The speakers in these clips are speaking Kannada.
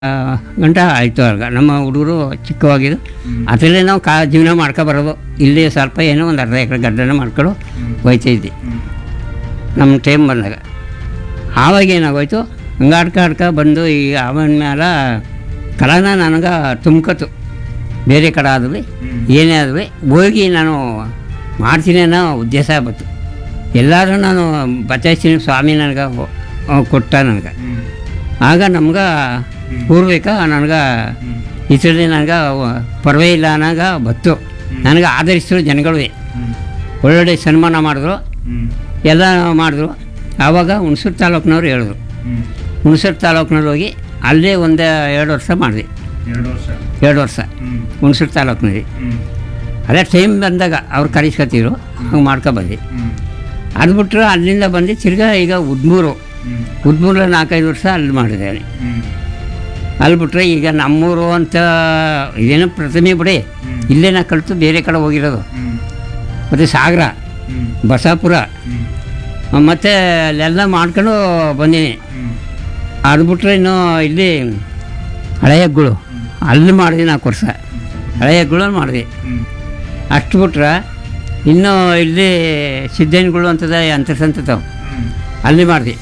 ಗಂಟ ಆಯಿತು ಆಗ ನಮ್ಮ ಹುಡುಗರು ಚಿಕ್ಕವಾಗಿದ್ದು ಅದರಲ್ಲೇ ನಾವು ಕಾ ಜೀವನ ಮಾಡ್ಕೊ ಬರೋದು ಇಲ್ಲಿ ಸ್ವಲ್ಪ ಏನೋ ಒಂದು ಅರ್ಧ ಎಕರೆ ಗದ್ದೆನ ಮಾಡ್ಕೊಂಡು ಹೋಯ್ತಾ ಇದ್ದೆ ನಮ್ಮ ಟೈಮ್ ಬಂದಾಗ ಆವಾಗ ಏನಾಗೋಯ್ತು ಹಂಗೆ ಆಡ್ಕ ಆಡ್ಕ ಬಂದು ಈ ಅವನ ಮೇಲೆ ಕಲಾನ ನನಗೆ ತುಂಬ್ಕತ್ತು ಬೇರೆ ಕಡೆ ಆದ್ವಿ ಏನೇ ಆದ್ವಿ ಹೋಗಿ ನಾನು ಮಾಡ್ತೀನಿ ಅನ್ನೋ ಉದ್ದೇಶ ಬಂತು ಎಲ್ಲರೂ ನಾನು ಬಚಾಯಿಸ್ತೀನಿ ಸ್ವಾಮಿ ನನಗೆ ಕೊಟ್ಟ ನನಗೆ ಆಗ ನಮ್ಗೆ ಪೂರ್ವಿಕ ನನಗೆ ಇದರಲ್ಲಿ ನನಗೆ ಪರ್ವೇ ಇಲ್ಲ ಅನ್ನೋಗ ಬತ್ತು ನನಗೆ ಆಧರಿಸಿದ್ರು ಜನಗಳೇ ಒಳ್ಳೊಳ್ಳೆ ಸನ್ಮಾನ ಮಾಡಿದ್ರು ಎಲ್ಲ ಮಾಡಿದ್ರು ಆವಾಗ ಹುಣಸೂರು ತಾಲೂಕಿನವ್ರು ಹೇಳಿದ್ರು ಹುಣಸೂರು ತಾಲೂಕಿನಲ್ಲಿ ಹೋಗಿ ಅಲ್ಲೇ ಒಂದು ಎರಡು ವರ್ಷ ಮಾಡಿದೆ ಎರಡು ವರ್ಷ ಎರಡು ವರ್ಷ ಹುಣಸೂರು ತಾಲೂಕಿನಲ್ಲಿ ಅದೇ ಟೈಮ್ ಬಂದಾಗ ಅವ್ರು ಕರೆಸ್ಕೊತಿದ್ರು ಹಂಗೆ ಮಾಡ್ಕೊಬಂದು ಅದು ಬಿಟ್ಟರೆ ಅಲ್ಲಿಂದ ಬಂದು ತಿರ್ಗಾ ಈಗ ಉದ್ಮೂರು ಉದ್ಮೂರಲ್ಲಿ ನಾಲ್ಕೈದು ವರ್ಷ ಅಲ್ಲಿ ಮಾಡಿದ್ದೇನೆ ಅಲ್ಲಿ ಬಿಟ್ರೆ ಈಗ ನಮ್ಮೂರು ಅಂತ ಇದೇನೋ ಪ್ರಥಮೆ ಬಿಡಿ ಇಲ್ಲೇ ನಾ ಕಲಿತು ಬೇರೆ ಕಡೆ ಹೋಗಿರೋದು ಮತ್ತು ಸಾಗರ ಬಸಾಪುರ ಮತ್ತು ಅಲ್ಲೆಲ್ಲ ಮಾಡ್ಕೊಂಡು ಬಂದೀನಿ ಅದು ಬಿಟ್ರೆ ಇನ್ನು ಇಲ್ಲಿ ಹಳೆಯಗ್ಗಳು ಅಲ್ಲಿ ಮಾಡಿದೆ ನಾಲ್ಕು ವರ್ಷ ಹಳೆಯಗ್ಗಳು ಮಾಡಿದೆ ಅಷ್ಟು ಬಿಟ್ರೆ ಇನ್ನು ಇಲ್ಲಿ ಸಿದ್ದೇನಗಳು ಅಂತದ ಅಂತರ್ಸಂತತಾವು ಅಲ್ಲಿ ಮಾಡಿದೆ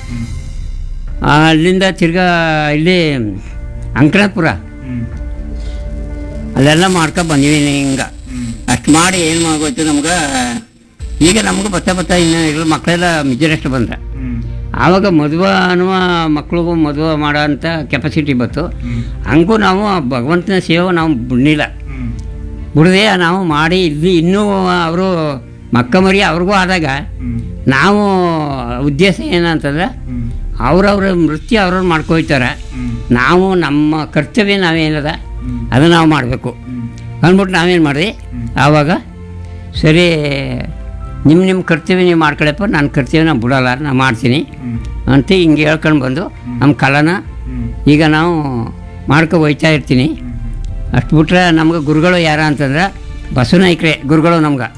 ಅಲ್ಲಿಂದ ತಿರ್ಗಾ ಇಲ್ಲಿ ಅಂಕನಾಪುರ ಅಲ್ಲೆಲ್ಲ ಮಾಡ್ಕೊ ಬಂದಿದ್ದೀನಿ ಹಿಂಗೆ ಅಷ್ಟು ಮಾಡಿ ಏನು ಆಗೋಯ್ತು ನಮ್ಗೆ ಈಗ ನಮ್ಗೆ ಬತ್ತ ಬತ್ತ ಇನ್ನು ಇರೋ ಮಕ್ಕಳೆಲ್ಲ ಮಿಜರೆಸ್ಟ್ ಬಂದ್ರೆ ಆವಾಗ ಮದುವೆ ಅನ್ನುವ ಮಕ್ಳಿಗೂ ಮದುವೆ ಮಾಡೋ ಅಂಥ ಕೆಪಾಸಿಟಿ ಬಂತು ಹಂಗೂ ನಾವು ಆ ಭಗವಂತನ ಸೇವೆ ನಾವು ಬಿಡಲಿಲ್ಲ ಬಿಡದೆ ನಾವು ಮಾಡಿ ಇಲ್ಲಿ ಇನ್ನೂ ಅವರು ಮಕ್ಕ ಮರಿ ಅವ್ರಿಗೂ ಆದಾಗ ನಾವು ಉದ್ದೇಶ ಏನಂತಂದ್ರೆ ಅವ್ರವ್ರ ನೃತ್ಯ ಅವ್ರವ್ರು ಮಾಡ್ಕೊಯ್ತಾರೆ ನಾವು ನಮ್ಮ ಕರ್ತವ್ಯ ನಾವೇನದ ಅದನ್ನು ನಾವು ಮಾಡಬೇಕು ಅಂದ್ಬಿಟ್ಟು ನಾವೇನು ಮಾಡಿದ್ವಿ ಆವಾಗ ಸರಿ ನಿಮ್ಮ ನಿಮ್ಮ ಕರ್ತವ್ಯ ನೀವು ಮಾಡ್ಕೊಳಪ್ಪ ನನ್ನ ಕರ್ತವ್ಯ ನಾನು ಬಿಡಲ್ಲ ನಾನು ಮಾಡ್ತೀನಿ ಅಂತ ಹಿಂಗೆ ಹೇಳ್ಕೊಂಡು ಬಂದು ನಮ್ಮ ಕಲಾನ ಈಗ ನಾವು ಮಾಡ್ಕೊ ಹೋಯ್ತಾ ಇರ್ತೀನಿ ಅಷ್ಟು ಬಿಟ್ರೆ ನಮ್ಗೆ ಗುರುಗಳು ಯಾರ ಅಂತಂದ್ರೆ ಬಸವನಾಯ್ಕರೇ ಗುರುಗಳು ನಮ್ಗೆ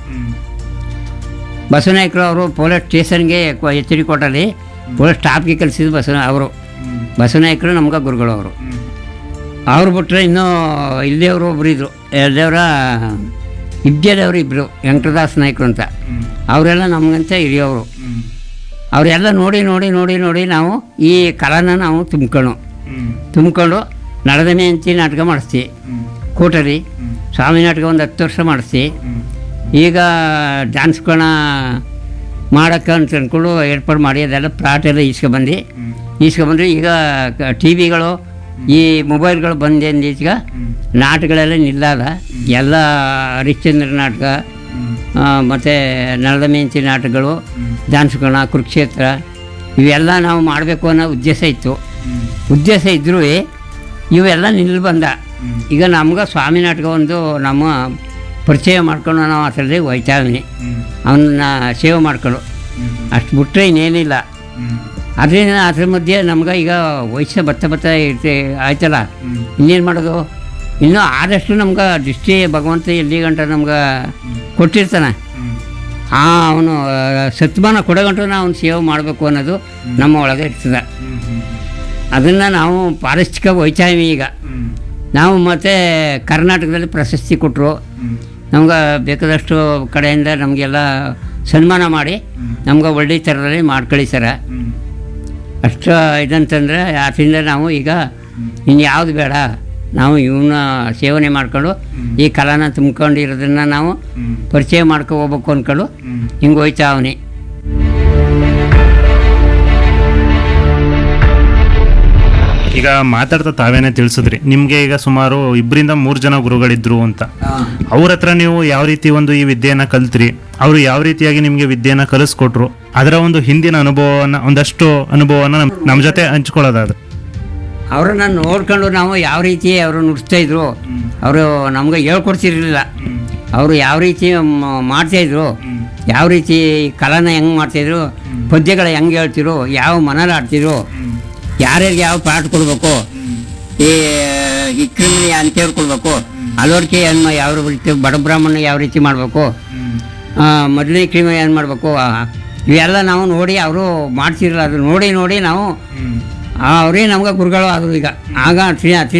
ಬಸವನಾಯ್ಕರು ಅವರು ಪೊಲೀಸ್ ಸ್ಟೇಷನ್ಗೆ ಎಚ್ ಡಿ ಕೋಟಲ್ಲಿ ಪೊಲೀಸ್ ಸ್ಟಾಫ್ಗೆ ಕಲಿಸಿದ್ದು ಬಸವ ಅವರು ಬಸವನಾಯ್ಕರು ನಮ್ಗೆ ಗುರುಗಳು ಅವರು ಅವ್ರು ಬಿಟ್ಟರೆ ಇನ್ನೂ ಇಲ್ಲಿಯವರು ಒಬ್ರು ಇದ್ರು ದೇವರ ಇಬ್ಜದೇವರು ಇಬ್ಬರು ವೆಂಕಟದಾಸ್ ನಾಯ್ಕರು ಅಂತ ಅವರೆಲ್ಲ ನಮಗಂತ ಹಿರಿಯವರು ಅವರೆಲ್ಲ ನೋಡಿ ನೋಡಿ ನೋಡಿ ನೋಡಿ ನಾವು ಈ ಕಲಾನ ನಾವು ತುಂಬ್ಕೊಂಡು ತುಂಬ್ಕೊಂಡು ನಡೆದಮೆ ಅಂತ ನಾಟಕ ಮಾಡಿಸ್ತೀವಿ ಕೋಟರಿ ಸ್ವಾಮಿ ನಾಟಕ ಒಂದು ಹತ್ತು ವರ್ಷ ಮಾಡಿಸ್ತೀವಿ ಈಗ ಡ್ಯಾನ್ಸ್ಗಳನ್ನ ಮಾಡೋಕ್ಕೆ ಅಂತ ಅಂದ್ಕೊಂಡು ಏರ್ಪಾಡು ಮಾಡಿ ಅದೆಲ್ಲ ಪ್ಲಾಟ್ ಎಲ್ಲ ಈಸ್ಕೊಬಂದು ಈಸ್ಕೊಬಂದು ಈಗ ಟಿ ವಿಗಳು ಈ ಮೊಬೈಲ್ಗಳು ಬಂದಿಂದ ಈಗ ನಾಟಕಗಳೆಲ್ಲ ನಿಲ್ಲದ ಎಲ್ಲ ಹರಿಶ್ಚಂದ್ರ ನಾಟಕ ಮತ್ತು ನಳದ ಮೆಂಚಿ ನಾಟಕಗಳು ಡ್ಯಾನ್ಸ್ಗಳನ್ನ ಕುರುಕ್ಷೇತ್ರ ಇವೆಲ್ಲ ನಾವು ಮಾಡಬೇಕು ಅನ್ನೋ ಉದ್ದೇಶ ಇತ್ತು ಉದ್ದೇಶ ಇದ್ರೂ ಇವೆಲ್ಲ ನಿಲ್ಲು ಬಂದ ಈಗ ನಮ್ಗೆ ಸ್ವಾಮಿ ನಾಟಕ ಒಂದು ನಮ್ಮ ಪರಿಚಯ ಮಾಡ್ಕೊಂಡು ನಾವು ಅದರಲ್ಲಿ ಹೋಯ್ತಾ ಇದ್ದೀನಿ ಅವನ್ನ ಸೇವೆ ಮಾಡ್ಕೊಂಡು ಅಷ್ಟು ಬಿಟ್ಟರೆ ಇನ್ನೇನಿಲ್ಲ ಅದರಿಂದ ಅದ್ರ ಮಧ್ಯೆ ನಮ್ಗೆ ಈಗ ವಯಸ್ಸು ಬತ್ತ ಬತ್ತ ಇರ್ತೆ ಆಯ್ತಲ್ಲ ಇನ್ನೇನು ಮಾಡೋದು ಇನ್ನೂ ಆದಷ್ಟು ನಮ್ಗೆ ದೃಷ್ಟಿ ಭಗವಂತ ಎಲ್ಲಿ ಗಂಟ ನಮ್ಗೆ ಕೊಟ್ಟಿರ್ತಾನೆ ಆ ಅವನು ಸತ್ಮಾನ ಕೊಡಗಂಟು ನಾವು ಅವ್ನು ಸೇವೆ ಮಾಡಬೇಕು ಅನ್ನೋದು ನಮ್ಮ ಒಳಗೆ ಇರ್ತದೆ ಅದನ್ನು ನಾವು ಪಾರಿಸ್ತಿಕ ಹೋಯ್ತಾ ಇದ್ದೀವಿ ಈಗ ನಾವು ಮತ್ತು ಕರ್ನಾಟಕದಲ್ಲಿ ಪ್ರಶಸ್ತಿ ಕೊಟ್ಟರು ನಮ್ಗೆ ಬೇಕಾದಷ್ಟು ಕಡೆಯಿಂದ ನಮಗೆಲ್ಲ ಸನ್ಮಾನ ಮಾಡಿ ನಮ್ಗೆ ಒಳ್ಳೆ ಥರದಲ್ಲಿ ಮಾಡ್ಕಳಿಸ್ಯಾರ ಅಷ್ಟು ಇದಂತಂದರೆ ಅದರಿಂದ ನಾವು ಈಗ ಇನ್ನು ಯಾವುದು ಬೇಡ ನಾವು ಇವನ್ನ ಸೇವನೆ ಮಾಡ್ಕೊಂಡು ಈ ಕಲಾನ ತುಂಬ್ಕೊಂಡಿರೋದನ್ನು ನಾವು ಪರಿಚಯ ಮಾಡ್ಕೊ ಹೋಗ್ಬೇಕು ಅಂದ್ಕೊಂಡು ಹಿಂಗೆ ಹೋಯ್ತಾ ಅವನಿ ಈಗ ಮಾತಾಡ್ತಾ ತಾವೇನೆ ತಿಳಿಸಿದ್ರಿ ನಿಮ್ಗೆ ಈಗ ಸುಮಾರು ಇಬ್ಬರಿಂದ ಮೂರು ಜನ ಗುರುಗಳಿದ್ರು ಅಂತ ಅವ್ರ ಹತ್ರ ನೀವು ಯಾವ ರೀತಿ ಒಂದು ಈ ವಿದ್ಯೆಯನ್ನ ಕಲ್ತ್ರಿ ಅವರು ಯಾವ ರೀತಿಯಾಗಿ ನಿಮ್ಗೆ ವಿದ್ಯೆಯನ್ನ ಕಲಿಸ್ಕೊಟ್ರು ಅದರ ಒಂದು ಹಿಂದಿನ ಅನುಭವವನ್ನ ಒಂದಷ್ಟು ಅನುಭವವನ್ನ ನಮ್ ನಮ್ಮ ಜೊತೆ ಹಂಚ್ಕೊಳ್ಳೋದಾದ್ರೆ ಅವರನ್ನು ನೋಡ್ಕೊಂಡು ನಾವು ಯಾವ ರೀತಿ ಅವರು ನುಡಿಸ್ತಾ ಇದ್ರು ಅವರು ನಮ್ಗೆ ಹೇಳ್ಕೊಡ್ತಿರ್ಲಿಲ್ಲ ಅವರು ಯಾವ ರೀತಿ ಮ- ಮಾಡ್ತಾಯಿದ್ರು ಯಾವ ರೀತಿ ಕಲಾನ ಹೆಂಗೆ ಮಾಡ್ತಾಯಿದ್ರು ಪದ್ಯಗಳು ಹೆಂಗೆ ಹೇಳ್ತಿರು ಯಾವ ಮನೇಲಿ ಆಡ್ತಿದ್ರು ಯಾರ್ಯಾರಿಗೆ ಯಾವ ಪಾಠ ಕೊಡಬೇಕು ಈ ಇಕ್ರಮಿ ಅಂತೇವ್ರು ಕೊಡಬೇಕು ಅಲೋರ್ಕೆ ಏನು ಯಾವ ರೀತಿ ಬಡ ಬ್ರಾಹ್ಮಣ ಯಾವ ರೀತಿ ಮಾಡಬೇಕು ಮೊದಲನೇ ಕ್ರಿಮಿ ಏನು ಮಾಡಬೇಕು ಇವೆಲ್ಲ ನಾವು ನೋಡಿ ಅವರು ಮಾಡ್ತಿರಲ್ಲ ಅದು ನೋಡಿ ನೋಡಿ ನಾವು ಅವರೇ ನಮ್ಗೆ ಗುರುಗಳು ಆದರು ಈಗ ಆಗ ಶ್ರೀ